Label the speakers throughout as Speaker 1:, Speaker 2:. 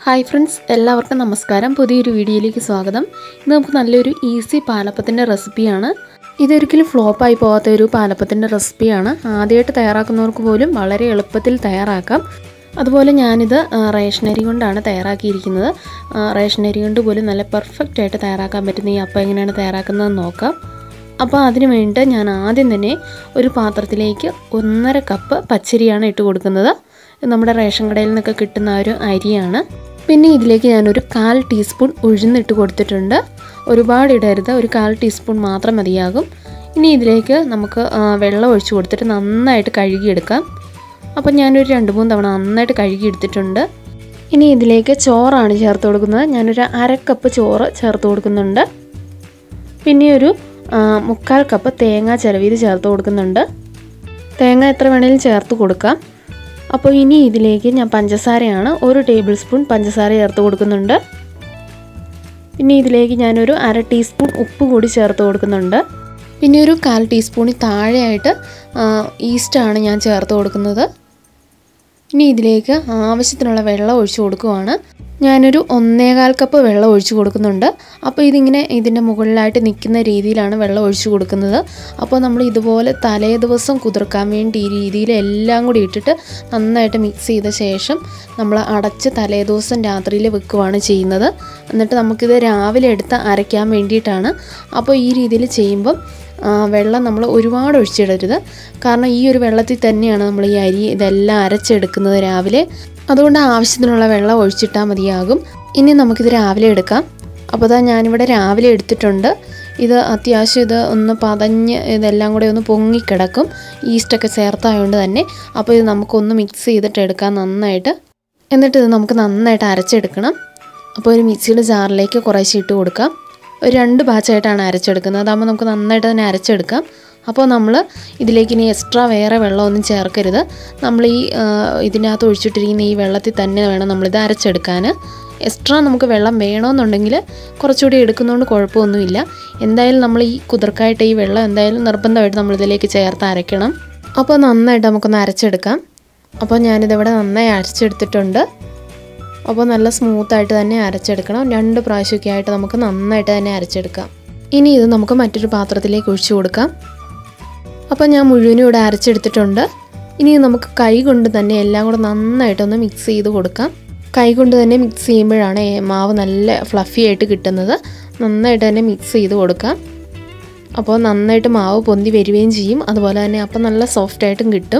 Speaker 1: hi friends എല്ലാവർക്കും നമസ്കാരം പുതിയൊരു വീഡിയോയിലേക്ക് സ്വാഗതം ഇന്ന് നമുക്ക് നല്ലൊരു ഈസി പാലപ്പത്തിൻ്റെ റെസിപ്പിയാണ് ഇതൊരിക്കലും ഫ്ലോപ്പായി പോകാത്ത ഒരു പാലപ്പത്തിൻ്റെ റെസിപ്പിയാണ് ആദ്യമായിട്ട് തയ്യാറാക്കുന്നവർക്ക് പോലും വളരെ എളുപ്പത്തിൽ തയ്യാറാക്കാം അതുപോലെ ഞാനിത് ആ, റേഷനരി കൊണ്ടാണ് തയ്യാറാക്കിയിരിക്കുന്നത് ആ, റേഷനരി കൊണ്ട് പോലും നല്ല പെർഫെക്റ്റ് ആയിട്ട് തയ്യാറാക്കാൻ പറ്റുന്ന ഈ അപ്പം എങ്ങനെയാണ് തയ്യാറാക്കുന്നതെന്ന് നോക്കാം അപ്പോൾ അതിന് വേണ്ടി ഞാൻ ആദ്യം തന്നെ ഒരു പാത്രത്തിലേക്ക് ഒന്നര കപ്പ് പച്ചരിയാണ് ഇട്ട് കൊടുക്കുന്നത് ഇത് നമ്മുടെ റേഷൻ കടയിൽ നിന്നൊക്കെ കിട്ടുന്ന ആ ഒരു അരിയാണ് പിന്നെ ഇതിലേക്ക് ഞാനൊരു കാൽ ടീസ്പൂൺ ഉഴുന്നിട്ട് കൊടുത്തിട്ടുണ്ട് ഒരുപാട് ഇടരുത് ഒരു കാൽ ടീസ്പൂൺ മാത്രം മതിയാകും ഇനി ഇതിലേക്ക് നമുക്ക് ആ, വെള്ളം ഒഴിച്ച് കൊടുത്തിട്ട് നന്നായിട്ട് കഴുകിയെടുക്കാം അപ്പം ഞാനൊരു രണ്ട് മൂന്ന് തവണ നന്നായിട്ട് കഴുകിയെടുത്തിട്ടുണ്ട് ഇനി ഇതിലേക്ക് ചോറാണ് ചേർത്ത് കൊടുക്കുന്നത് ഞാനൊരു അര കപ്പ് ചോറ് ചേർത്ത് കൊടുക്കുന്നുണ്ട് പിന്നെ ഒരു ആ, മുക്കാൽ കപ്പ് തേങ്ങ ചിരവിയത് ചേർത്ത് കൊടുക്കുന്നുണ്ട് തേങ്ങ എത്ര വേണേലും ചേർത്ത് കൊടുക്കാം അപ്പോൾ ഇനി ഇതിലേക്ക് ഞാൻ പഞ്ചസാരയാണ് ഒരു ടേബിൾ സ്പൂൺ പഞ്ചസാര ചേർത്ത് കൊടുക്കുന്നുണ്ട് പിന്നെ ഇതിലേക്ക് ഞാനൊരു അര ടീസ്പൂൺ ഉപ്പ് കൂടി ചേർത്ത് കൊടുക്കുന്നുണ്ട് പിന്നെ ഒരു കാൽ ടീസ്പൂണിൽ താഴെയായിട്ട് ഈസ്റ്റാണ് ഞാൻ ചേർത്ത് കൊടുക്കുന്നത് ഇനി ഇതിലേക്ക് ആവശ്യത്തിനുള്ള വെള്ളം ഒഴിച്ചു കൊടുക്കുവാണ് ഞാനൊരു ഒന്നേകാൽ കപ്പ് വെള്ളം ഒഴിച്ചു കൊടുക്കുന്നുണ്ട് അപ്പോൾ ഇതിങ്ങനെ ഇതിൻ്റെ മുകളിലായിട്ട് നിൽക്കുന്ന രീതിയിലാണ് വെള്ളം ഒഴിച്ചു കൊടുക്കുന്നത് അപ്പോൾ നമ്മൾ ഇതുപോലെ തലേ ദിവസം കുതിർക്കാൻ വേണ്ടി ഈ രീതിയിൽ എല്ലാം കൂടി ഇട്ടിട്ട് നന്നായിട്ട് മിക്സ് ചെയ്ത ശേഷം നമ്മൾ അടച്ച് തലേ ദിവസം രാത്രിയിൽ വെക്കുകയാണ് ചെയ്യുന്നത് എന്നിട്ട് നമുക്കിത് രാവിലെ എടുത്ത് അരയ്ക്കാൻ വേണ്ടിയിട്ടാണ് അപ്പോൾ ഈ രീതിയിൽ ചെയ്യുമ്പം ആ, വെള്ളം നമ്മൾ ഒരുപാട് ഒഴിച്ചിടരുത് കാരണം ഈ ഒരു വെള്ളത്തിൽ തന്നെയാണ് നമ്മൾ ഈ അരി ഇതെല്ലാം അരച്ചെടുക്കുന്നത് രാവിലെ അതുകൊണ്ട് ആവശ്യത്തിനുള്ള വെള്ളം ഒഴിച്ചിട്ടാൽ മതിയാകും ഇനി നമുക്കിത് രാവിലെ എടുക്കാം അപ്പോൾ ഇതാ ഞാനിവിടെ രാവിലെ എടുത്തിട്ടുണ്ട് ഇത് അത്യാവശ്യം ഇത് ഒന്ന് പതഞ്ഞ് ഇതെല്ലാം കൂടെ ഒന്ന് പൊങ്ങിക്കിടക്കും ഈസ്റ്റൊക്കെ ചേർത്തായതുകൊണ്ട് തന്നെ അപ്പോൾ ഇത് നമുക്കൊന്ന് മിക്സ് ചെയ്തിട്ട് എടുക്കാം നന്നായിട്ട് എന്നിട്ട് ഇത് നമുക്ക് നന്നായിട്ട് അരച്ചെടുക്കണം അപ്പോൾ ഒരു മിക്സിയുടെ ജാറിലേക്ക് കുറേശ്ശെ ഇട്ട് കൊടുക്കാം ഒരു രണ്ട് ബാച്ചായിട്ടാണ് അരച്ചെടുക്കുന്നത് അതാകുമ്പോൾ നമുക്ക് നന്നായിട്ട് തന്നെ അരച്ചെടുക്കാം അപ്പോൾ നമ്മൾ ഇതിലേക്ക് ഇനി എക്സ്ട്രാ വേറെ വെള്ളമൊന്നും ചേർക്കരുത് നമ്മൾ ഈ ആ, ഇതിനകത്ത് ഒഴിച്ചിട്ടിരിക്കുന്ന ഈ വെള്ളത്തിൽ തന്നെ വേണം നമ്മളിത് അരച്ചെടുക്കാൻ എക്സ്ട്രാ നമുക്ക് വെള്ളം വേണമെന്നുണ്ടെങ്കിൽ കുറച്ചുകൂടി എടുക്കുന്നതുകൊണ്ട് കുഴപ്പമൊന്നുമില്ല എന്തായാലും നമ്മൾ ഈ കുതിർക്കായിട്ട് ഈ വെള്ളം എന്തായാലും നിർബന്ധമായിട്ട് നമ്മളിതിലേക്ക് ചേർത്ത് അരയ്ക്കണം അപ്പോൾ നന്നായിട്ട് നമുക്കൊന്ന് അരച്ചെടുക്കാം അപ്പോൾ ഞാനിതിവിടെ നന്നായി അരച്ചെടുത്തിട്ടുണ്ട് അപ്പോൾ നല്ല സ്മൂത്തായിട്ട് തന്നെ അരച്ചെടുക്കണം രണ്ട് പ്രാവശ്യമൊക്കെ ആയിട്ട് നമുക്ക് നന്നായിട്ട് തന്നെ അരച്ചെടുക്കാം ഇനി ഇത് നമുക്ക് മറ്റൊരു പാത്രത്തിലേക്ക് ഒഴിച്ചു കൊടുക്കാം അപ്പോൾ ഞാൻ മുഴുവനും ഇവിടെ അരച്ചെടുത്തിട്ടുണ്ട് ഇനി നമുക്ക് കൈ കൊണ്ട് തന്നെ എല്ലാം കൂടെ നന്നായിട്ടൊന്ന് മിക്സ് ചെയ്ത് കൊടുക്കാം കൈ കൊണ്ട് തന്നെ മിക്സ് ചെയ്യുമ്പോഴാണ് ഈ മാവ് നല്ല ഫ്ലഫി ആയിട്ട് കിട്ടുന്നത് നന്നായിട്ട് തന്നെ മിക്സ് ചെയ്ത് കൊടുക്കാം അപ്പോൾ നന്നായിട്ട് മാവ് പൊന്തി വരികയും ചെയ്യും അതുപോലെ തന്നെ അപ്പം നല്ല സോഫ്റ്റായിട്ടും കിട്ടും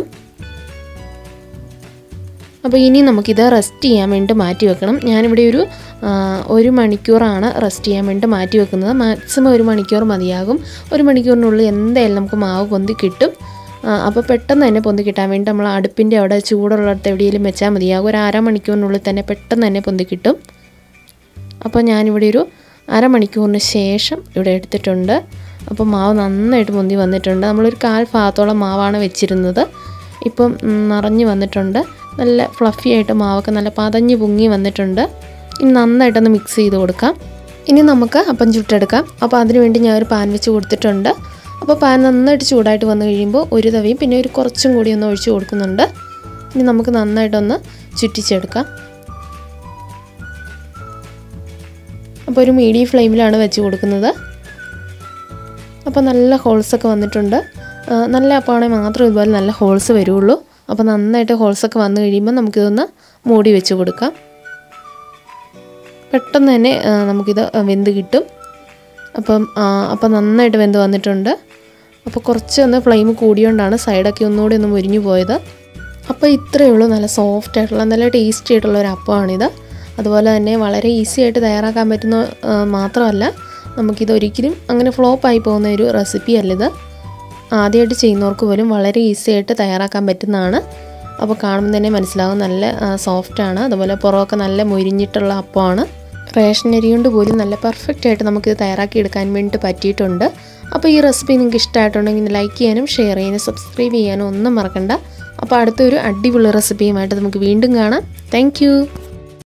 Speaker 1: അപ്പോൾ ഇനി നമുക്കിത് റെസ്റ്റ് ചെയ്യാൻ വേണ്ടി മാറ്റി വെക്കണം ഞാനിവിടെ ഒരു ആ, ഒരു മണിക്കൂറാണ് റെസ്റ്റ് ചെയ്യാൻ വേണ്ടി മാറ്റി വെക്കുന്നത് മാക്സിമം ഒരു മണിക്കൂർ മതിയാകും ഒരു മണിക്കൂറിനുള്ളിൽ എന്തായാലും നമുക്ക് മാവ് പൊന്തി കിട്ടും ആ, അപ്പോൾ പെട്ടെന്ന് തന്നെ പൊന്തി കിട്ടാൻ വേണ്ടി നമ്മൾ അടുപ്പിൻ്റെ അവിടെ ചൂടുള്ളിടത്ത് എവിടെയെങ്കിലും വെച്ചാൽ മതിയാകും ഒരു അരമണിക്കൂറിനുള്ളിൽ തന്നെ പെട്ടെന്ന് തന്നെ പൊന്തി കിട്ടും അപ്പോൾ ഞാനിവിടെ ഒരു അരമണിക്കൂറിന് ശേഷം ഇവിടെ എടുത്തിട്ടുണ്ട് അപ്പോൾ മാവ് നന്നായിട്ട് പൊന്തി വന്നിട്ടുണ്ട് നമ്മളൊരു കാൽ ഭാഗത്തോളം മാവാണ് വെച്ചിരുന്നത് ഇപ്പം ഉം, നിറഞ്ഞു വന്നിട്ടുണ്ട് നല്ല ഫ്ലഫി ആയിട്ട് മാവൊക്കെ നല്ല പതഞ്ഞ് പൊങ്ങി വന്നിട്ടുണ്ട് ഇനി നന്നായിട്ടൊന്ന് മിക്സ് ചെയ്ത് കൊടുക്കാം ഇനി നമുക്ക് അപ്പം ചുട്ടെടുക്കാം അപ്പോൾ അതിന് വേണ്ടി ഞാൻ ഒരു പാൻ വെച്ച് കൊടുത്തിട്ടുണ്ട് അപ്പോൾ പാൻ നന്നായിട്ട് ചൂടായിട്ട് വന്നു കഴിയുമ്പോൾ ഒരു തവിയും പിന്നെ ഒരു കുറച്ചും കൂടി ഒന്ന് ഒഴിച്ച് കൊടുക്കുന്നുണ്ട് ഇനി നമുക്ക് നന്നായിട്ടൊന്ന് ചുറ്റിച്ചെടുക്കാം അപ്പോൾ ഒരു മീഡിയം ഫ്ലെയിമിലാണ് വെച്ച് കൊടുക്കുന്നത് അപ്പോൾ നല്ല ഹോൾസൊക്കെ വന്നിട്ടുണ്ട് ആ, നല്ല അപ്പമാണെങ്കിൽ മാത്രം ഇതുപോലെ നല്ല ഹോൾസ് വരുള്ളൂ അപ്പോൾ നന്നായിട്ട് ഹോൾസൊക്കെ വന്നു കഴിയുമ്പോൾ നമുക്കിതൊന്ന് മൂടി വെച്ച് കൊടുക്കാം പെട്ടെന്ന് തന്നെ ആ, നമുക്കിത് വെന്ത് കിട്ടും അപ്പം ആ, അപ്പം നന്നായിട്ട് വെന്ത് വന്നിട്ടുണ്ട് അപ്പോൾ കുറച്ചൊന്ന് ഫ്ലെയിം കൂടിയോണ്ടാണ് സൈഡൊക്കെ ഒന്നുകൂടി ഒന്ന് മുരിഞ്ഞു പോയത് അപ്പോൾ ഇത്രയേ ഉള്ളൂ നല്ല സോഫ്റ്റ് ആയിട്ടുള്ള നല്ല ടേസ്റ്റി ആയിട്ടുള്ള ഒരു അപ്പമാണിത് അതുപോലെ തന്നെ വളരെ ഈസി ആയിട്ട് തയ്യാറാക്കാൻ പറ്റുന്ന ആ, മാത്രമല്ല നമുക്കിത് ഒരിക്കലും അങ്ങനെ ഫ്ലോപ്പ് ആയി പോകുന്ന ഒരു റെസിപ്പി അല്ലിത് ആദ്യമായിട്ട് ചെയ്യുന്നവർക്ക് പോലും വളരെ ഈസി ആയിട്ട് തയ്യാറാക്കാൻ പറ്റുന്നതാണ് അപ്പോൾ കാണുമ്പോൾ തന്നെ മനസ്സിലാവും നല്ല സോഫ്റ്റാണ് അതുപോലെ പുറമൊക്കെ നല്ല മൊരിഞ്ഞിട്ടുള്ള അപ്പമാണ് റേഷൻ അരി കൊണ്ട് പോലും നല്ല പെർഫെക്റ്റ് ആയിട്ട് നമുക്കിത് തയ്യാറാക്കി എടുക്കാൻ വേണ്ടിയിട്ട് പറ്റിയിട്ടുണ്ട് അപ്പോൾ ഈ റെസിപ്പി നിങ്ങൾക്ക് ഇഷ്ടമായിട്ടുണ്ടെങ്കിൽ ലൈക്ക് ചെയ്യാനും ഷെയർ ചെയ്യാനും സബ്സ്ക്രൈബ് ചെയ്യാനും ഒന്നും മറക്കണ്ട അപ്പോൾ അടുത്തൊരു അടിപൊളി റെസിപ്പിയുമായിട്ട് നമുക്ക് വീണ്ടും കാണാം താങ്ക്